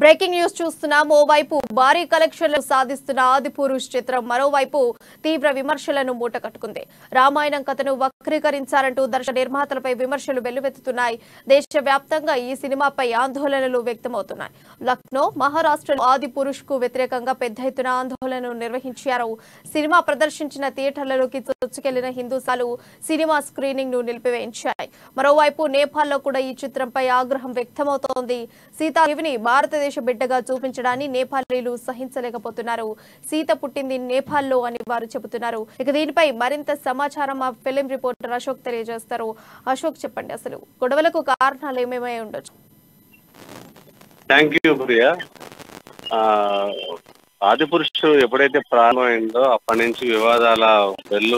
breaking news చూస్తున్నాం ఓవైపు భారీ కలెక్షన్లు సాధిస్తున్న ఆది పురుష్ చిత్రం మరోవైపు తీవ్ర విమర్శలను మూటకట్టుకుంది రామాయణం కథను వక్రీకరించారంటూ దర్శక నిర్మాతలపై విమర్శలు వెల్లువెత్తుతున్నాయి దేశవ్యాప్తంగా ఈ సినిమాపై ఆందోళనలు వ్యక్తమవుతున్నాయి లక్నో మహారాష్ట్రలో ఆది పురుష్ కు వ్యతిరేకంగా పెద్ద ఎత్తున ఆందోళనలు నిర్వహించారు సినిమా ప్రదర్శించిన థియేటర్లలోకి చొచ్చుకెళ్లిన హిందూసాలు సినిమా స్క్రీనింగ్ ను నిలిపివేయించాయి మరోవైపు నేపాల్లో కూడా ఈ చిత్రంపై ఆగ్రహం వ్యక్తమవుతోంది సీతాదేవిని భారతదేశ బిడ్డగా చూపించడాన్ని నేపాలీలు సహించలేకపోతున్నారు సీత పుట్టింది నేపాల్లో అని వారు చెబుతున్నారు ఇక దీనిపై మరింత సమాచారం మా ఫిలిం రిపోర్టర్ అశోక్ తెలియజేస్తారు అశోక్ చెప్పండి అసలు గొడవలకు కారణాలు ఏమేమై ఉండొచ్చు థ్యాంక్ యూ ప్రియా ఆ, ఆది పురుషు ఎప్పుడైతే ప్రారంభమైందో అప్పటి నుంచి వివాదాల వెల్లు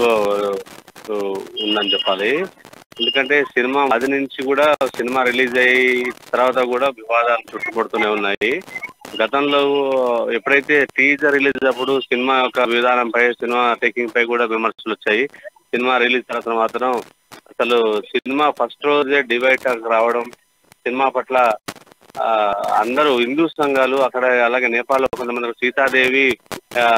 ఉందని చెప్పాలి ఎందుకంటే సినిమా అది నుంచి కూడా సినిమా రిలీజ్ అయ్యి తర్వాత కూడా వివాదాలు చుట్టుపడుతూనే ఉన్నాయి గతంలో ఎప్పుడైతే టీజర్ రిలీజ్ అప్పుడు సినిమా యొక్క విధానంపై సినిమా టేకింగ్ పై కూడా విమర్శలు వచ్చాయి సినిమా రిలీజ్ తర్వాత మాత్రం అసలు సినిమా ఫస్ట్ రోజే డివైడ్ రావడం సినిమా పట్ల ఆ, అందరూ హిందూ సంఘాలు అక్కడ అలాగే నేపాల్లో కొంతమంది సీతాదేవి ఆ,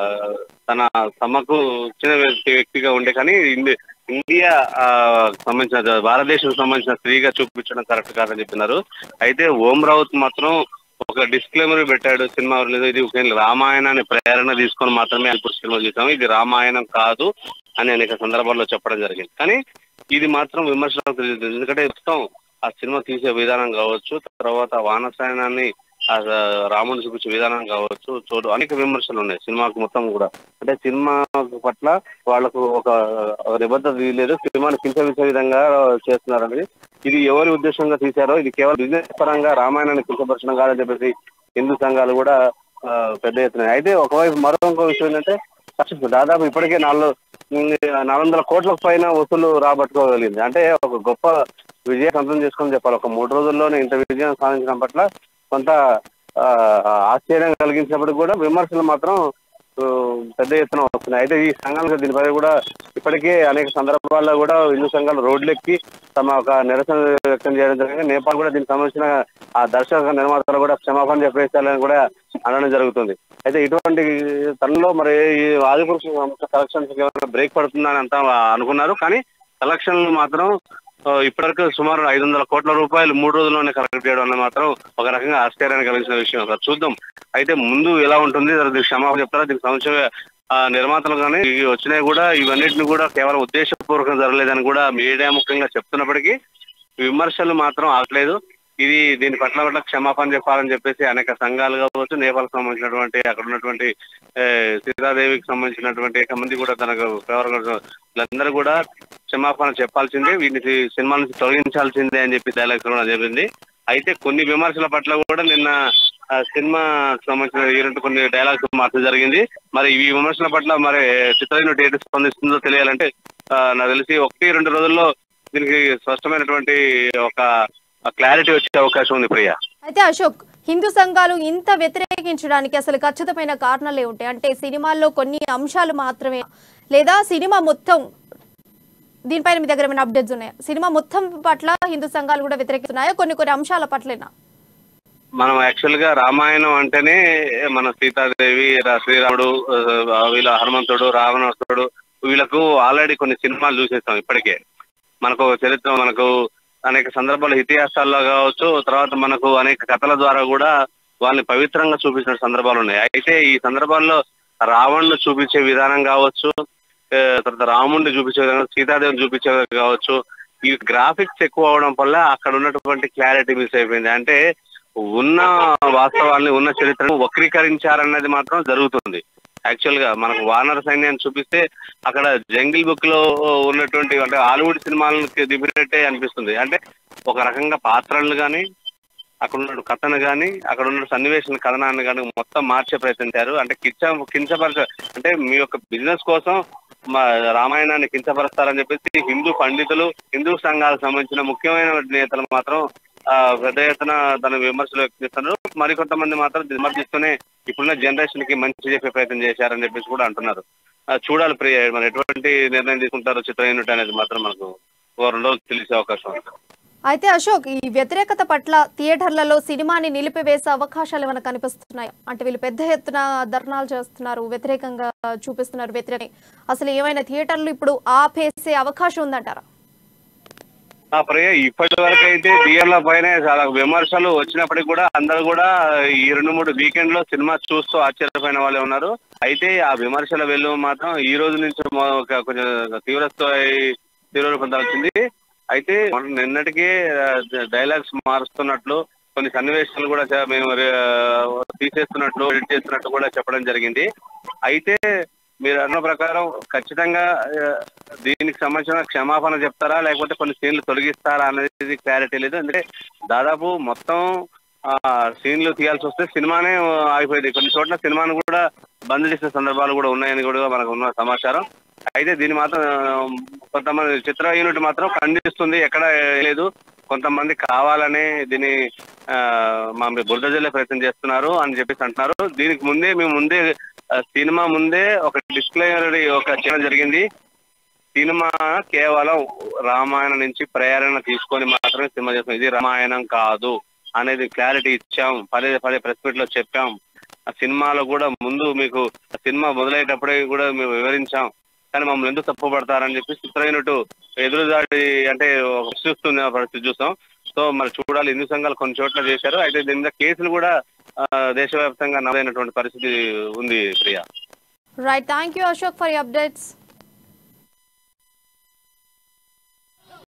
తన తమకు చిన్న వ్యక్తి వ్యక్తిగా ఉండే కానీ ఇండి- ఇండియా ఆ, సంబంధించిన భారతదేశం సంబంధించిన స్త్రీగా చూపించడం కరెక్ట్ కాదని చెప్పినారు అయితే ఓం రావుత్ మాత్రం ఒక డిస్క్లైమర్ పెట్టాడు సినిమా రిలీజ్ ఇది ఒక రామాయణాన్ని ప్రేరణ తీసుకొని మాత్రమే ఇప్పుడు సినిమా చూసాము ఇది రామాయణం కాదు అని అనేక సందర్భాల్లో చెప్పడం జరిగింది కానీ ఇది మాత్రం విమర్శలకు తెలియదు ఎందుకంటే మొత్తం ఆ సినిమా తీసే విధానం కావచ్చు తర్వాత వానసాయనాన్ని ఆ రాముని చూపించే విధానం కావచ్చు చూడు అనేక విమర్శలు ఉన్నాయి సినిమాకు మొత్తం కూడా అంటే సినిమా పట్ల వాళ్ళకు ఒక ఒక నిబద్ధత లేదు సినిమాని కించవించే విధంగా చేస్తున్నారు అనేది ఇది ఎవరి ఉద్దేశంగా తీశారో ఇది కేవలం బిజినెస్ పరంగా రామాయణాన్ని కించపరచడం కాదని చెప్పేసి హిందూ సంఘాలు కూడా ఆ, పెద్ద ఎత్తున అయితే ఒకవైపు మరో ఇంకో విషయం ఏంటంటే ఖర్చు దాదాపు ఇప్పటికే నాలుగు నాలుగు వందల కోట్లకు పైన వసూలు రాబట్టుకోగలిగింది అంటే ఒక గొప్ప విజయం సొంతం చేసుకొని చెప్పాలి ఒక మూడు రోజుల్లోనే ఇంత విజయం సాధించడం పట్ల కొంత ఆ, ఆశ్చర్యం కలిగించినప్పటికీ కూడా విమర్శలు మాత్రం ఆ, పెద్ద ఎత్తున వస్తున్నాయి అయితే ఈ సంఘాలకు దీనిపై కూడా ఇప్పటికే అనేక సందర్భాల్లో కూడా హిందూ సంఘాలు రోడ్లెక్కి తమ ఒక నిరసన వ్యక్తం చేయడం జరిగింది నేపాల్ కూడా దీనికి సంబంధించిన ఆ దర్శక నిర్మాతలు కూడా క్షమాపణ చెప్పేసాలని కూడా అనడం జరుగుతుంది అయితే ఇటువంటి తనలో మరి ఈ ఆదిపురుష సంస్థ కలెక్షన్స్ ఏమైనా బ్రేక్ పడుతుందని అంతా అనుకున్నారు కానీ కలెక్షన్లు మాత్రం ఆ, ఇప్పటివరకు సుమారు ఐదు వందల కోట్ల రూపాయలు మూడు రోజుల్లోనే కలెక్ట్ చేయడం అన్నది మాత్రం ఒక రకంగా ఆశ్చర్యాన్ని కలిగించిన విషయం ఒకసారి చూద్దాం అయితే ముందు ఎలా ఉంటుంది దీనికి క్షమాపణ చెప్తారా దీనికి సంబంధించిన ఆ, నిర్మాతలు కానీ ఇవి వచ్చినాయి కూడా ఇవన్నిటిని కూడా కేవలం ఉద్దేశపూర్వకంగా జరగలేదని కూడా మీడియా ముఖ్యంగా చెప్తున్నప్పటికీ విమర్శలు మాత్రం ఆగలేదు ఇది దీని పట్ల పట్ల క్షమాపణ చెప్పాలని చెప్పేసి అనేక సంఘాలు కావచ్చు నేపాల్కి సంబంధించినటువంటి అక్కడ ఉన్నటువంటి ఏ, సీతాదేవికి సంబంధించినటువంటి అనేక మంది కూడా తనకు ఫేవర్ వీళ్ళందరూ కూడా క్షమాపణ చెప్పాల్సిందే వీటిని సినిమా నుంచి తొలగించాల్సిందే అని చెప్పి డైలాగ్స్ కూడా చెప్పింది అయితే కొన్ని విమర్శల పట్ల కూడా నిన్న ఆ, సినిమా సంబంధించిన ఈరంటే కొన్ని డైలాగ్స్ మార్చడం జరిగింది మరి ఈ విమర్శల పట్ల మరి చిత్రయూనిట్ ఏంటి స్పందిస్తుందో తెలియాలంటే ఆ, నాకు తెలిసి ఒకటి రెండు రోజుల్లో దీనికి స్పష్టమైనటువంటి ఒక క్లారిటీ వచ్చే అవకాశం ఉంది ప్రియా అయితే అశోక్ హిందూ సంఘాలు ఇంత వ్యతిరేకించడానికి అసలు ఖచ్చితమైన కారణాలు ఏముంటాయి అంటే సినిమాల్లో కొన్ని అంశాలు మాత్రమే లేదా సినిమా మొత్తం దీనిపైన మీ దగ్గర ఏమైనా అప్డేట్స్ ఉన్నాయా సినిమా మొత్తం పట్ల హిందూ సంఘాలు కూడా వ్యతిరేకిస్తున్నాయా కొన్ని కొన్ని అంశాల పట్లేనా మనం యాక్చువల్ గా రామాయణం అంటేనే మన సీతాదేవి రా- శ్రీరాముడు ఆ, వీళ్ళ హనుమంతుడు రావణాసురుడు వీళ్ళకు ఆల్రెడీ కొన్ని సినిమాలు చూసేస్తాం ఇప్పటికే మనకు చరిత్ర మనకు అనేక సందర్భాలు ఇతిహాసాల్లో కావచ్చు తర్వాత మనకు అనేక కథల ద్వారా కూడా వాళ్ళని పవిత్రంగా చూపించిన సందర్భాలు ఉన్నాయి అయితే ఈ సందర్భాల్లో రావణ్ను చూపించే విధానం కావచ్చు ఆ, తర్వాత రాముడిని చూపించే విధానం సీతాదేవిని చూపించే విధానం కావచ్చు ఈ గ్రాఫిక్స్ ఎక్కువ అవడం వల్ల అక్కడ ఉన్నటువంటి క్లారిటీ మిస్ అయిపోయింది అంటే ఉన్న వాస్తవాల్ని ఉన్న చరిత్రను వక్రీకరించారన్నది మాత్రం జరుగుతుంది యాక్చువల్ గా మనకు వానర సైన్యాన్ని చూపిస్తే అక్కడ జంగిల్ బుక్ లో ఉన్నటువంటి అంటే హాలీవుడ్ సినిమాలకి దిగినట్టే అనిపిస్తుంది అంటే ఒక రకంగా పాత్రలను కానీ అక్కడ ఉన్న కథను కానీ అక్కడ ఉన్న సన్నివేశం కథనాన్ని కానీ మొత్తం మార్చే ప్రయత్నించారు అంటే కించ కించపరచ అంటే మీ యొక్క బిజినెస్ కోసం మా రామాయణాన్ని కించపరుస్తారని చెప్పేసి హిందూ పండితులు హిందూ సంఘాలకు సంబంధించిన ముఖ్యమైన నేతలు మాత్రం ఆ, పెద్ద ఎత్తున తన విమర్శలు వ్యక్తిస్తున్నారు మరికొంతమంది మాత్రం విమర్శిస్తూనే ఇప్పుడున్న జనరేషన్ కి మంచి చెప్పే ప్రయత్నం చేశారని చెప్పేసి కూడా అంటున్నారు ఆ, చూడాలి ప్రియ మరి ఎటువంటి నిర్ణయం తీసుకుంటారో చిత్ర యూనిట్ అనేది మాత్రం మనకు ఓ రెండు రోజులు తెలిసే అవకాశం ఉంది అయితే అశోక్ ఈ వ్యతిరేకత పట్ల థియేటర్లలో సినిమాని నిలిపివేసే అవకాశాలు ఏమైనా కనిపిస్తున్నాయి అంటే వీళ్ళు పెద్ద ఎత్తున ధర్నాలు చేస్తున్నారు వ్యతిరేకంగా చూపిస్తున్నారు వ్యతిరేక అసలు ఏమైనా థియేటర్లు ఇప్పుడు ఆపేసే అవకాశం ఉందంటారా ఆ ప్రియ ఇప్పటి వరకు అయితే థియేటర్ల పైన చాలా విమర్శలు వచ్చినప్పటికీ కూడా అందరూ కూడా ఈ రెండు మూడు వీకెండ్ లో సినిమా చూస్తూ ఆశ్చర్యపోయిన వాళ్ళే ఉన్నారు అయితే ఆ విమర్శల వెళ్ళు మాత్రం ఈ రోజు నుంచి మొ- ఒక కొంచెం తీవ్ర స్థాయి తీవ్ర రూపం వచ్చింది అయితే మొన్న నిన్నటికే డైలాగ్స్ మారుస్తున్నట్లు కొన్ని సన్నివేశాలు కూడా చ- మేము ఆ, తీసేస్తున్నట్లు ఎడిట్ చేస్తున్నట్టు కూడా చెప్పడం జరిగింది అయితే మీరు అన్న ప్రకారం ఖచ్చితంగా ఆ, దీనికి సంబంధించిన క్షమాపణ చెప్తారా లేకపోతే కొన్ని సీన్లు తొలగిస్తారా అనేది క్లారిటీ లేదు ఎందుకంటే దాదాపు మొత్తం ఆ సీన్లు తీయాల్సి వస్తే సినిమానే ఆగిపోయింది కొన్ని చోట్ల సినిమాను కూడా బంద్ చేసిన సందర్భాలు కూడా ఉన్నాయని కూడా మనకు ఉన్న సమాచారం అయితే దీన్ని మాత్రం ఆ, కొంతమంది చిత్ర యూనిట్ మాత్రం ఖండిస్తుంది ఎక్కడ లేదు కొంతమంది కావాలనే దీన్ని ఆ, మా మీద బురద జల్లే ప్రయత్నం చేస్తున్నారు అని చెప్పేసి అంటున్నారు దీనికి ముందే మేము ముందే ఆ, సినిమా ముందే ఒక డిస్క్లైమర్ ఒక చేయడం జరిగింది సినిమా కేవలం రామాయణం నుంచి ప్రేరణ తీసుకొని మాత్రమే సినిమా చేస్తాం ఇది రామాయణం కాదు అనేది క్లారిటీ ఇచ్చాం పదే పదే ప్రెస్ మీట్ లో చెప్పాం ఆ సినిమాలో కూడా ముందు మీకు ఆ సినిమా మొదలయ్యేటప్పుడే కూడా మేము వివరించాం కానీ మమ్మల్ని ఎందుకు తప్పు పడతారని చెప్పి చిత్రైనట్టు ఎదురుదాడి అంటే ఒక చూస్తుంది ఆ పరిస్థితి చూస్తాం సో మరి చూడాలి హిందూ సంఘాలు కొన్ని చోట్ల చేశారు అయితే దీని మీద కేసులు కూడా ఆ, దేశవ్యాప్తంగా నమోదైనటువంటి పరిస్థితి ఉంది Priya right thank you Ashok for updates